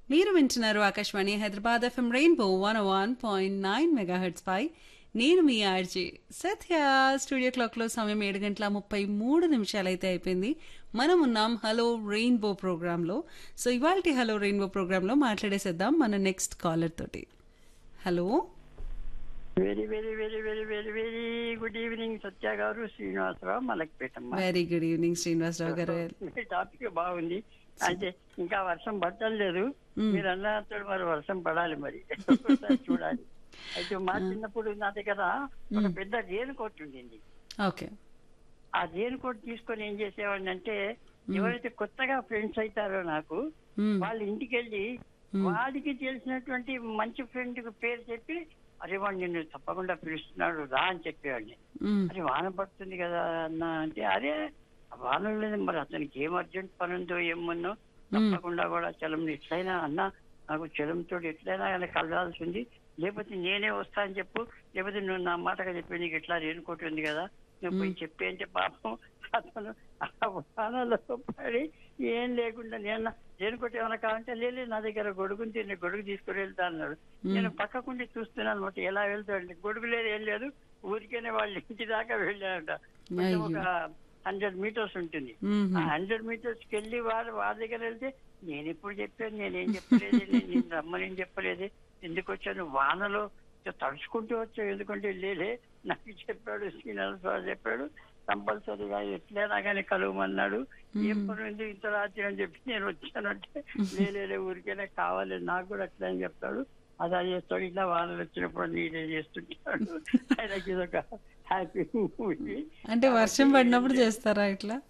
మీరు వింటున్నారు Akashvani Hyderabad FM rainbow one one point nine megahertz పై నేను మీ ఆర్జే సత్య స్టూడియో క్లాక్లో సమయం ఏడు గంటల ముప్పై మూడు నిమిషాలైతే అయిపోయింది మనం ఉన్నాం హలో రెయిన్బో ప్రోగ్రాంలో సో ఇవాళ హలో రెయిన్బో ప్రోగ్రాంలో మాట్లాడేసేద్దాం మన నెక్స్ట్ కాలర్ తోటి hello very very very very very very good evening Satya garu Srinivasarao మలక్పేటమ్మ very good evening Srinivasarao garu మీ టాపిక్ బాగుంది అంటే ఇంకా వర్షం పట్టలేదు మీరు అన్నట్టు మరి వర్షం పడాలి మరి ఒకసారి చూడాలి అయితే మా చిన్నప్పుడు నా దగ్గర ఒక పెద్ద రేణు కోట్ ఉండింది ఓకే ఆ రేణు కోట్ తీసుకొని ఏం చేసేవాడిని అంటే ఎవరైతే కొత్తగా ఫ్రెండ్స్ అవుతారో నాకు వాళ్ళ ఇంటికి వెళ్ళి వాడికి తెలిసినటువంటి మంచి ఫ్రెండ్ పేరు చెప్పి అరే వాడు నిన్ను తప్పకుండా పిలుస్తున్నాడు రా అని చెప్పేవాడిని అరే వాన పడుతుంది కదా అన్న అంటే అరే వాన లేదు మరి అతనికి ఏం అర్జెంట్ పని ఉందో ఏముందో తప్పకుండా కూడా చలం ఎట్లయినా అన్న నాకు చలంతో ఎట్లయినా కానీ కలవాల్సి ఉంది లేకపోతే నేనే వస్తా అని చెప్పు లేకపోతే నువ్వు నా మాటగా చెప్పి నీకు ఎట్లా రేనుకోటి ఉంది కదా నువ్వు పోయి చెప్పి అంటే పాపం అతను ఆ వానలో పడి ఏం లేకుండా నేను రేనుకోటి ఏమైనా కావాలంటే లేదు నా దగ్గర గొడుగుంది నేను గొడుగు తీసుకుని వెళ్తా అన్నాడు నేను పక్కకుండి చూస్తున్నాను అనమాట ఎలా వెళ్తాడంటే గొడుగు లేదు ఏం లేదు ఊరికేనే వాళ్ళ ఇంటి దాకా వెళ్ళాడంట కొంచెం ఒక హండ్రెడ్ మీటర్స్ ఉంటుంది ఆ హండ్రెడ్ మీటర్స్ కి వెళ్ళి వాడు వాడి దగ్గర వెళ్తే నేను ఎప్పుడు చెప్పాను నేనేం చెప్పలేదు నేను నేను రమ్మని చెప్పలేదు ఎందుకు వచ్చాను వానలో తడుచుకుంటూ వచ్చావు ఎందుకంటే లేలే నాకు చెప్పాడు శ్రీనివాసరావు చెప్పాడు కంపల్సరీగా ఎట్లైనా కానీ కలవమన్నాడు ఏం పని ఉంది ఇంత రాత్రి అని చెప్పి నేను వచ్చానంటే లేలే ఊరికేనే కావాలి నాకు కూడా అట్లా అని చెప్తాడు అలా చేస్తాడు ఇట్లా వానలు వచ్చినప్పుడు నీరే చేస్తుంటాడు ఆయనకి ఇది ఒక హ్యాపీ మూవీ అంటే వర్షం పడినప్పుడు చేస్తారా ఇట్లా